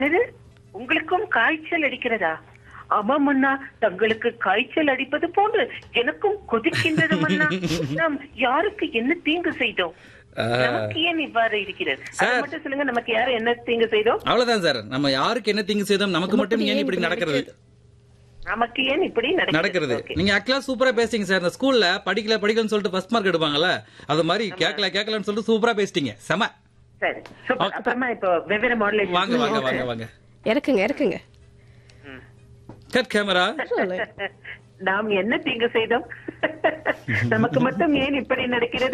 என்னது உங்களுக்கும் காய்ச்சல் அடிக்கிறதா ஆமாம் அண்ணா தங்களுக்கு காய்ச்சல் அடிப்பது போன்று எனக்கும் கொதிக்கின்றது அண்ணா நாம் யாருக்கு என்ன தீங்கு செய்தோம் ஆ. நமக்கு ஏன் இவ்வாறு இருக்கிறது அது சார். மட்டும் சொல்லுங்க நமக்கு யாரும் என்ன தீங்கு செய்தோம் அவ்வளவுதான் சார் நம்ம யாருக்கு என்ன தீங்கு செய்தோம் நமக்கு மட்டும் ஏன் இப்படி நடக்கிறது நமக்கு ஏன் இப்படி நடக்கிறது Okay. நீங்க ஆக்சுவலா சூப்பரா பேசுறீங்க சார் இந்த ஸ்கூல்ல படிக்கல படிக்கலன்னு சொல்லிட்டு ஃபர்ஸ்ட் மார்க் எடுப்பாங்கல்ல அது மாதிரி கேட்கல கேட்கலன்னு சொல்லிட்டு சூப்பரா பேசிட்டீங்க செம சரி சூப்பர் அப்புறமா இப்போ வெவ்வேறு மாடல் வாங்க வாங்க வாங்க வாங்க இறக்குங்க இறக்குங்க கட் கேமரா நாம் என்ன தீங்கு செய்தோம் நமக்கு மட்டும் ஏன் இப்படி நடக்கிறது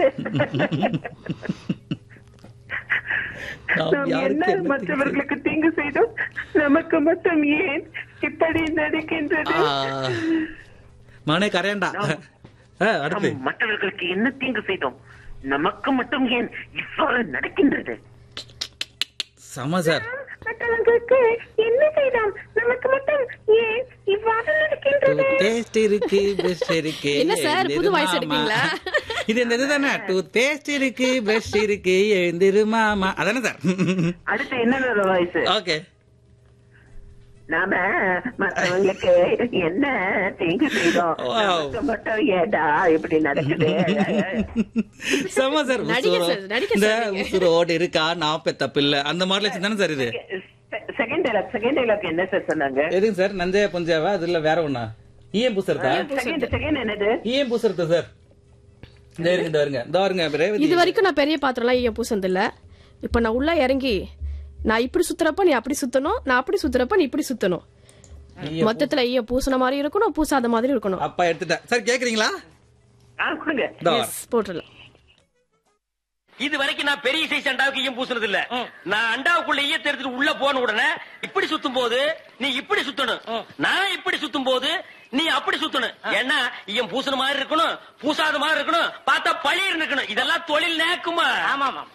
நாம் நாம் யாருக்கு என்ன என்ன தீங்கு மற்றவர்களுக்கு தீங்கு செய்தோம் நமக்கு மட்டும் ஏன் இப்படி நடக்கின்றது மனே கரையண்டா ஆ, அடுத்து நாம் மற்றவர்களுக்கு என்ன தீங்கு செய்தோம் நமக்கு மட்டும் ஏன் இவ்வாறு நடக்கின்றது செம சார் மற்றவர்களுக்கு என்ன செய்தோம் நமக்கு மட்டும் ஏன் இவ்வாறு நடக்கின்றது டேஸ்ட் இருக்கு பெஸ்ட் இருக்கு என்ன சார், புது எழுந்திரு voice மாமா. எடுப்பீங்களா? இது இந்த இதுதானே டூத் பேஸ்ட் இருக்கு பெஸ்ட் இருக்கு எழுந்திரு மாமா அதானே சார் அடுத்து என்ன வாய்ஸ் ஓகே நாம மற்றவங்களுக்கு என்ன தீங்கு செய்தோம் Wow. நமக்கு மட்டும் ஏடா இப்படி நடக்குது செம சார் நடிக்க உசுரோ- சார், நடிக்க இந்த சார் நீங்க. உசுரோடு இருக்கா நான் பெத்த பிள்ளை அந்த மாடல் தானே சார் இது செகண்ட் டைலாக் செகண்ட் டைலாக் என்ன சார் சொன்னாங்க எதுங்க சார் நஞ்சையா புஞ்சாவா அது இல்ல வேற ஒண்ணா ஈயம் பூசறதா செகண்ட் செகண்ட் என்னது ஈயம் பூசறது சார் இந்த இருங்க இந்த வருங்க இந்த வருங்க ரேவதி இது வரைக்கும் நான் பெரிய பாத்திரம்லாம் ஏன் பூசனது இல்ல இப்ப நான் உள்ள இறங்கி நான் இப்படி சுத்துறப்ப நீ அப்படி சுத்தணும் நான் அப்படி சுத்துறப்ப நீ இப்படி சுத்தணும் மொத்தத்துல ஐயா பூசின மாதிரி இருக்கணும் பூசாத மாதிரி இருக்கணும் அப்பா எடுத்துட்டேன் சார் கேக்குறீங்களா ஆ கொடுங்க இதோ வரேன். எஸ் போட்டுடலாம் இது வரைக்கும் நான் பெரிய சைஸ் அண்டாவுக்கு ஈயம் பூசுனது இல்ல நான் அண்டாவுக்குள்ள ஈயத்தை எடுத்துட்டு உள்ள போன உடனே இப்படி சுத்தும் போது நீ இப்படி சுத்தணும் நான் இப்படி சுத்தும் போது நீ அப்படி சுத்தணும் ஏன்னா ஈயம் பூசுன மாதிரி இருக்கணும் பூசாத மாதிரி இருக்கணும் பார்த்தா பழிர் இருக்கணும் இதெல்லாம் தொழில் நேக்குமா ஆமா ஆமா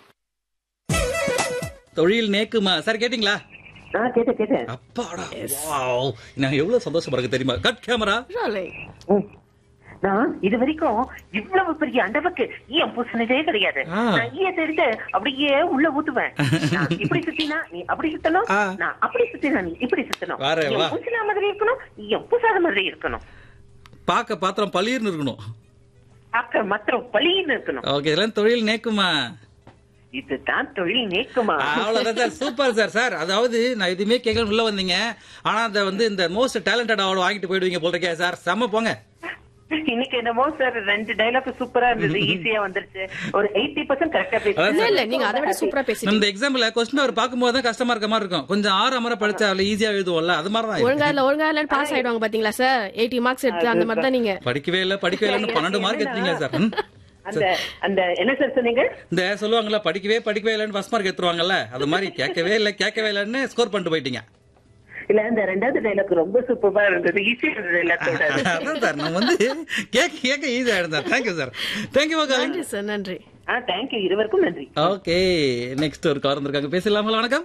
தொழில் நேக்குமா சார் கேட்டீங்களா ஆ கேட்டேன் கேட்டேன் அப்பாடா வாவ் நான் எவ்வளவு சந்தோஷமா இருக்கு தெரியுமா கட் கேமரா Rolling. ம். நான் இது வரைக்கும் இவ்வளவு பெரிய அண்டவுக்கு ஈயம் பூசினதே கிடையாது ஆ. நான் ஈயத்தை எடுத்து அப்படியே உள்ள ஊத்துவேன் நான் இப்படி சுத்தினா நீ அப்படி சுத்தணும் ஆ. நான் அப்படி சுத்தினா நீ இப்படி சுத்தணும் வாரே, வா. ஈயம் பூசின மாதிரி இருக்கணும் ஈயம் பூசாத மாதிரி இருக்கணும் பாக்க பாத்திரம் பளிர்னு இருக்கணும் பார்க்க மாத்திரம் பழின்னு இருக்கணும் ஓகே இதெல்லாம் தொழில் நேக்குமா இதுதான் தொழில் நீக்குமா அவ்வளவுதான் சார் சூப்பர் சார் சார் அதாவது நான் எதுவுமே கேட்கல உள்ள வந்தீங்க ஆனா அந்த வந்து இந்த மோஸ்ட் டேலண்டட் அவார்டு வாங்கிட்டு போயிடுவீங்க போல இருக்கே சார் செம்ம போங்க இன்னைக்கு என்னமோ சார் ரெண்டு டைலாக் சூப்பரா இருந்தது ஈஸியா வந்துருச்சு ஒரு எயிட்டி பர்சன்ட் கரெக்டா அதான் இல்ல சார். இல்ல நீங்க அதை விட சூப்பரா பேசிட்டீங்க இந்த எக்ஸாம்பிள் கொஸ்டின் அவர் பார்க்கும்போது தான் கஷ்டமா இருக்க மாதிரி இருக்கும் கொஞ்சம் ஆறு அமர படிச்சா அதுல ஈஸியா எழுதுவோம்ல அது மாதிரி தான் ஒழுங்கா இல்ல ஒழுங்கா இல்லன்னு பாஸ் ஆயிடுவாங்க பாத்தீங்களா சார் எயிட்டி மார்க்ஸ் எடுத்து அந்த மாதிரி தான் நீங்க படிக்கவே இல்ல படிக்கவே இல்லைன்னு பன்னெண்டு மார்க் எடுத்தீங்களா சார் ம்? அந்த அந்த என்ன சார் சொன்னீங்க இந்த சொல்லுவாங்கல்ல படிக்கவே படிக்கவே இல்லைன்னு ஃபர்ஸ்ட் மார்க் எடுத்துருவாங்கல்ல அது மாதிரி கேட்கவே இல்லை கேட்கவே இல்லைன்னு ஸ்கோர் பண்ணிட்டு போயிட்டீங்க இல்ல இந்த ரெண்டாவது டைலாக் ரொம்ப சூப்பரா இருந்தது ஈஸியா இருந்தது டைலாக்கோட அதான் சார் நம்ம வந்து கேட்க கேட்க ஈஸியா இருந்தார் தேங்க்யூ சார் தேங்க்யூ காலிங் நன்றி சார் நன்றி ஆ தேங்க்யூ இருவருக்கும் நன்றி ஓகே நெக்ஸ்ட் ஒரு கார் வந்திருக்காங்க பேசலாமா வணக்கம்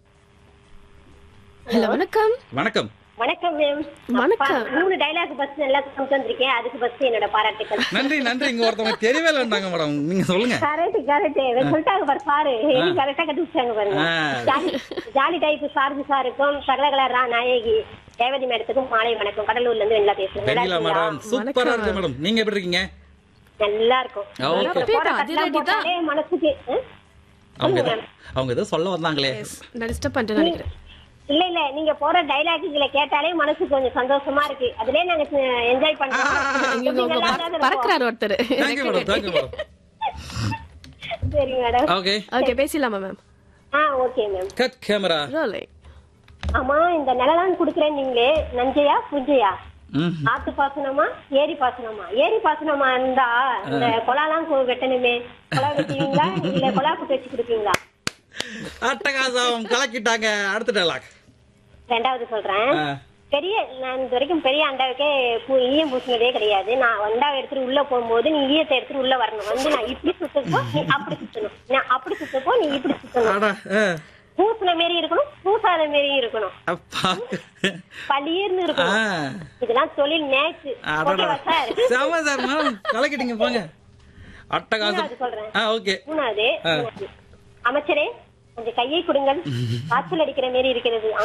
ஹலோ வணக்கம் வணக்கம் வணக்கம் மேம் வணக்கம். அப்பா, மூணு டைலாக் பஸ் நல்லா கொண்டு வந்திருக்கேன் அதுக்கு பஸ் என்னோட பாராட்டுக்கள் நன்றி நன்றி இங்க ஒருத்தவங்க தெரியவே இல்லைன்றாங்க மேடம் நீங்க சொல்லுங்க கரெக்ட் கரெக்ட் சொல்லிட்டாங்க பாரு சாரு கரெக்டா கண்டுபிடிச்சாங்க பாருங்க ஆ. ஜாலி ஜாலி டைப் சார்ஜ் சாருக்கும் சகலகலா ரா நாயகி ரேவதி மேடத்துக்கும் மாலை வணக்கம் கடலூர்ல இருந்து வெள்ளா பேசுறேன் நல்லா தெரியல இருக்கீங்களா? மேடம் சூப்பரா இருக்கு மேடம் நீங்க எப்படி இருக்கீங்க நல்லா இருக்கும் ஓகே. போற பேப்பா, கட்டெல்லாம் அதிரடி தான். போட்டாலே மனசுக்கு ஆ? அவங்க ஏதோ அவங்க ஏதோ சொல்ல வந்தாங்களே நான் டிஸ்டர்ப் பண்ணிட்டு நினைக்கிறேன் இல்ல இல்ல நீங்க போற டைலாக்குகளை கேட்டாலே மனசுக்கு கொஞ்சம் சந்தோஷமா இருக்கு அதுலயே நாங்க என்ஜாய் பண்றோம் இங்க உங்க நல்லா பற- தான் பறக்குறாரு ஒருத்தர் தேங்க்யூ மேடம் தேங்க்யூ மேடம் இருக்கும். சரி மேடம் ஓகே ஓகே பேசலாமா மேம் ஆ okay ma'am cut camera rolling ஆமா இந்த நிலலாம் குடுக்குறேன் நீங்களே நஞ்சையா புஞ்சையா ம் ஆத்து பாசனமா ஏரி பாசனமா ஏரி பாசனமா இருந்தா இந்த கொலாலாம் கு- வெட்டணுமே கொலா வெட்டுவீங்களா இல்ல கொலா புட்டு வச்சு கொடுப்பீங்களா அட்டகாசம் கலக்கிட்டாங்க அடுத்த டைலாக் ரெண்டாவது சொல்றேன் ஆ. பெரிய நான் இது வரைக்கும் பெரிய அண்டாவுக்கே பூ- ஈயம் பூசினதே கிடையாது நான் அண்டாவை எடுத்துட்டு உள்ள போகும்போது நீ ஈயத்தை எடுத்துட்டு உள்ள வரணும் வந்து நான் இப்படி சுத்தப்போ நீ அப்படி சுத்தணும் நான் அப்படி சுத்தப்போ நீ இப்படி சுத்தணும் அடா ஆ. பூசின மாரி இருக்கணும் பூசாத மாரி இருக்கணும் அப்பா பளிர்னு ஆ. இருக்கணும் இதெல்லாம் தொழில் நேச்சு அடடா. ஓகேவா சார் செம சார் மேம் கலக்கிட்டீங்க போங்க அட்டகாசம் மூணாவது சொல்றேன். ஆ ஓகே மூணாவது ஆ. மூணாவது. அமைச்சரே கொஞ்சம் கையை கொடுங்கள் காய்ச்சல் அடிக்கிற மாதிரி இருக்கிறது